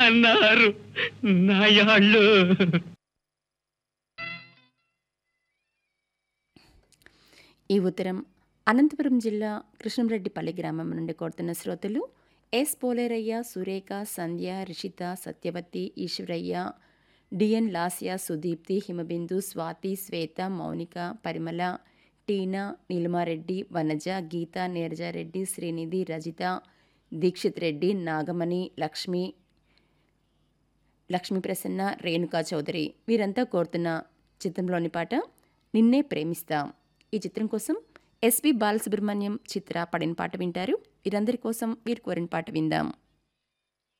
అన్నారు నాయాళ్ళు ఈ ఉత్తరం అనంతపురం జిల్లా కృష్ణంరెడ్డిపల్లి గ్రామం నుండి కోరుతున్న శ్రోతలు ఎస్ పోలేరయ్య సురేఖ సంధ్య రిషిత సత్యవతి ఈశ్వరయ్య డిఎన్ లాస్య సుదీప్తి హిమబిందు స్వాతి శ్వేత మౌనిక పరిమళ టీనా నీలిమారెడ్డి వనజ గీత నీరజారెడ్డి శ్రీనిధి రజిత దీక్షిత్ రెడ్డి నాగమణి లక్ష్మి లక్ష్మీ ప్రసన్న రేణుకా చౌదరి వీరంతా కోరుతున్న చిత్రంలోని పాట నిన్నే ప్రేమిస్తా ఈ చిత్రం కోసం ఎస్పి బాలసుబ్రహ్మణ్యం చిత్ర పడిన పాట వింటారు వీరందరి కోసం వీరు కోరిన పాట విందాం